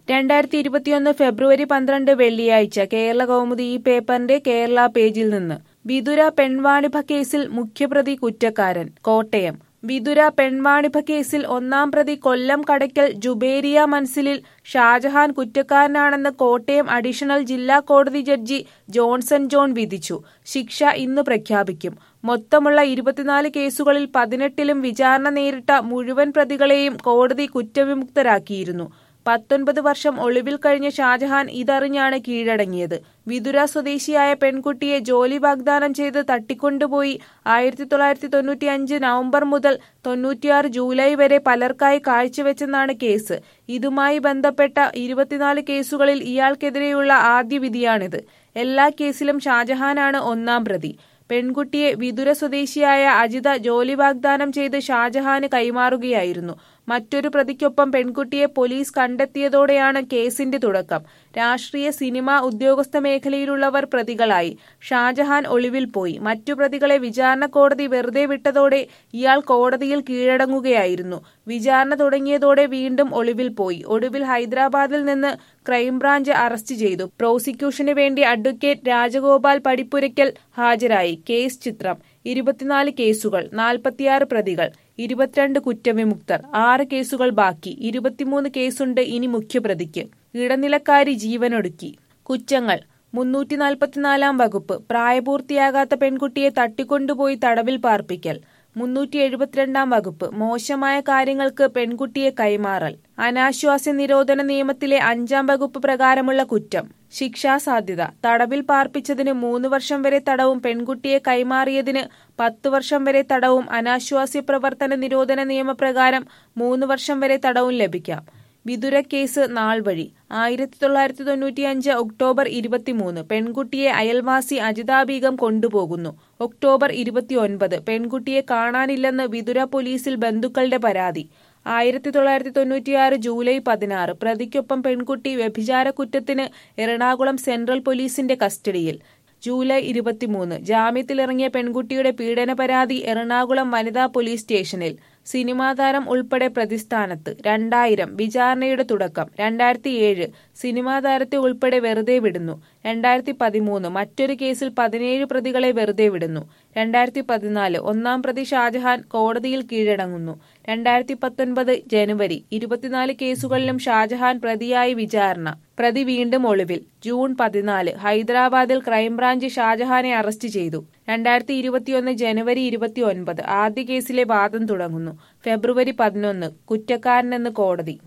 രണ്ടായിരത്തി ഇരുപത്തിയൊന്ന് ഫെബ്രുവരി പന്ത്രണ്ട് വെള്ളിയാഴ്ച കേരള കൗമുദി ഈ പേപ്പറിന്റെ കേരള പേജിൽ നിന്ന് വിതുര പെൺവാണിഭ കേസിൽ മുഖ്യപ്രതി കുറ്റക്കാരൻ കോട്ടയം വിതുര പെൺവാണിഭ കേസിൽ ഒന്നാം പ്രതി കൊല്ലം കടയ്ക്കൽ ജുബേരിയ മൻസിലിൽ ഷാജഹാൻ കുറ്റക്കാരനാണെന്ന് കോട്ടയം അഡീഷണൽ ജില്ലാ കോടതി ജഡ്ജി ജോൺസൺ ജോൺ വിധിച്ചു ശിക്ഷ ഇന്ന് പ്രഖ്യാപിക്കും മൊത്തമുള്ള ഇരുപത്തിനാല് കേസുകളിൽ പതിനെട്ടിലും വിചാരണ നേരിട്ട മുഴുവൻ പ്രതികളെയും കോടതി കുറ്റവിമുക്തരാക്കിയിരുന്നു പത്തൊൻപത് വർഷം ഒളിവിൽ കഴിഞ്ഞ ഷാജഹാൻ ഇതറിഞ്ഞാണ് കീഴടങ്ങിയത് വിതുര സ്വദേശിയായ പെൺകുട്ടിയെ ജോലി വാഗ്ദാനം ചെയ്ത് തട്ടിക്കൊണ്ടുപോയി ആയിരത്തി തൊള്ളായിരത്തി തൊണ്ണൂറ്റി അഞ്ച് നവംബർ മുതൽ തൊണ്ണൂറ്റിയാറ് ജൂലൈ വരെ പലർക്കായി കാഴ്ചവെച്ചെന്നാണ് കേസ് ഇതുമായി ബന്ധപ്പെട്ട ഇരുപത്തിനാല് കേസുകളിൽ ഇയാൾക്കെതിരെയുള്ള ആദ്യ വിധിയാണിത് എല്ലാ കേസിലും ഷാജഹാനാണ് ഒന്നാം പ്രതി പെൺകുട്ടിയെ വിതുര സ്വദേശിയായ അജിത ജോലി വാഗ്ദാനം ചെയ്ത് ഷാജഹാന് കൈമാറുകയായിരുന്നു മറ്റൊരു പ്രതിക്കൊപ്പം പെൺകുട്ടിയെ പോലീസ് കണ്ടെത്തിയതോടെയാണ് കേസിന്റെ തുടക്കം രാഷ്ട്രീയ സിനിമ ഉദ്യോഗസ്ഥ മേഖലയിലുള്ളവർ പ്രതികളായി ഷാജഹാൻ ഒളിവിൽ പോയി മറ്റു പ്രതികളെ വിചാരണ കോടതി വെറുതെ വിട്ടതോടെ ഇയാൾ കോടതിയിൽ കീഴടങ്ങുകയായിരുന്നു വിചാരണ തുടങ്ങിയതോടെ വീണ്ടും ഒളിവിൽ പോയി ഒടുവിൽ ഹൈദരാബാദിൽ നിന്ന് ക്രൈംബ്രാഞ്ച് അറസ്റ്റ് ചെയ്തു പ്രോസിക്യൂഷന് വേണ്ടി അഡ്വക്കേറ്റ് രാജഗോപാൽ പടിപ്പുരയ്ക്കൽ ഹാജരായി കേസ് ചിത്രം ഇരുപത്തിനാല് കേസുകൾ നാൽപ്പത്തിയാറ് പ്രതികൾ ഇരുപത്തിരണ്ട് കുറ്റവിമുക്തർ ആറ് കേസുകൾ ബാക്കി ഇരുപത്തിമൂന്ന് കേസുണ്ട് ഇനി മുഖ്യപ്രതിക്ക് ഇടനിലക്കാരി ജീവനൊടുക്കി കുറ്റങ്ങൾ മുന്നൂറ്റി നാൽപ്പത്തിനാലാം വകുപ്പ് പ്രായപൂർത്തിയാകാത്ത പെൺകുട്ടിയെ തട്ടിക്കൊണ്ടുപോയി തടവിൽ പാർപ്പിക്കൽ മുന്നൂറ്റി എഴുപത്തിരണ്ടാം വകുപ്പ് മോശമായ കാര്യങ്ങൾക്ക് പെൺകുട്ടിയെ കൈമാറൽ അനാശ്വാസ്യ നിരോധന നിയമത്തിലെ അഞ്ചാം വകുപ്പ് പ്രകാരമുള്ള കുറ്റം ശിക്ഷാസാധ്യത തടവിൽ പാർപ്പിച്ചതിന് മൂന്ന് വർഷം വരെ തടവും പെൺകുട്ടിയെ കൈമാറിയതിന് പത്ത് വർഷം വരെ തടവും അനാശ്വാസ്യ പ്രവർത്തന നിരോധന നിയമപ്രകാരം മൂന്ന് വർഷം വരെ തടവും ലഭിക്കാം വിതുര കേസ് നാൾ വഴി ആയിരത്തി തൊള്ളായിരത്തി തൊണ്ണൂറ്റിയഞ്ച് ഒക്ടോബർ ഇരുപത്തിമൂന്ന് പെൺകുട്ടിയെ അയൽവാസി അജിതാ ബീഗം കൊണ്ടുപോകുന്നു ഒക്ടോബർ ഇരുപത്തിയൊൻപത് പെൺകുട്ടിയെ കാണാനില്ലെന്ന് വിതുര പോലീസിൽ ബന്ധുക്കളുടെ പരാതി ആയിരത്തി തൊള്ളായിരത്തി തൊണ്ണൂറ്റിയാറ് ജൂലൈ പതിനാറ് പ്രതിക്കൊപ്പം പെൺകുട്ടി വ്യഭിചാര കുറ്റത്തിന് എറണാകുളം സെൻട്രൽ പോലീസിന്റെ കസ്റ്റഡിയിൽ ജൂലൈ ഇരുപത്തിമൂന്ന് ജാമ്യത്തിലിറങ്ങിയ പെൺകുട്ടിയുടെ പീഡന പരാതി എറണാകുളം വനിതാ പോലീസ് സ്റ്റേഷനിൽ സിനിമാ താരം ഉൾപ്പെടെ പ്രതിസ്ഥാനത്ത് രണ്ടായിരം വിചാരണയുടെ തുടക്കം രണ്ടായിരത്തി ഏഴ് സിനിമാ താരത്തെ ഉൾപ്പെടെ വെറുതെ വിടുന്നു രണ്ടായിരത്തി പതിമൂന്ന് മറ്റൊരു കേസിൽ പതിനേഴ് പ്രതികളെ വെറുതെ വിടുന്നു രണ്ടായിരത്തി പതിനാല് ഒന്നാം പ്രതി ഷാജഹാൻ കോടതിയിൽ കീഴടങ്ങുന്നു രണ്ടായിരത്തി പത്തൊൻപത് ജനുവരി ഇരുപത്തിനാല് കേസുകളിലും ഷാജഹാൻ പ്രതിയായി വിചാരണ പ്രതി വീണ്ടും ഒളിവിൽ ജൂൺ പതിനാല് ഹൈദരാബാദിൽ ക്രൈംബ്രാഞ്ച് ഷാജഹാനെ അറസ്റ്റ് ചെയ്തു രണ്ടായിരത്തി ഇരുപത്തിയൊന്ന് ജനുവരി ഇരുപത്തിയൊൻപത് ആദ്യ കേസിലെ വാദം തുടങ്ങുന്നു ഫെബ്രുവരി പതിനൊന്ന് കുറ്റക്കാരനെന്ന് കോടതി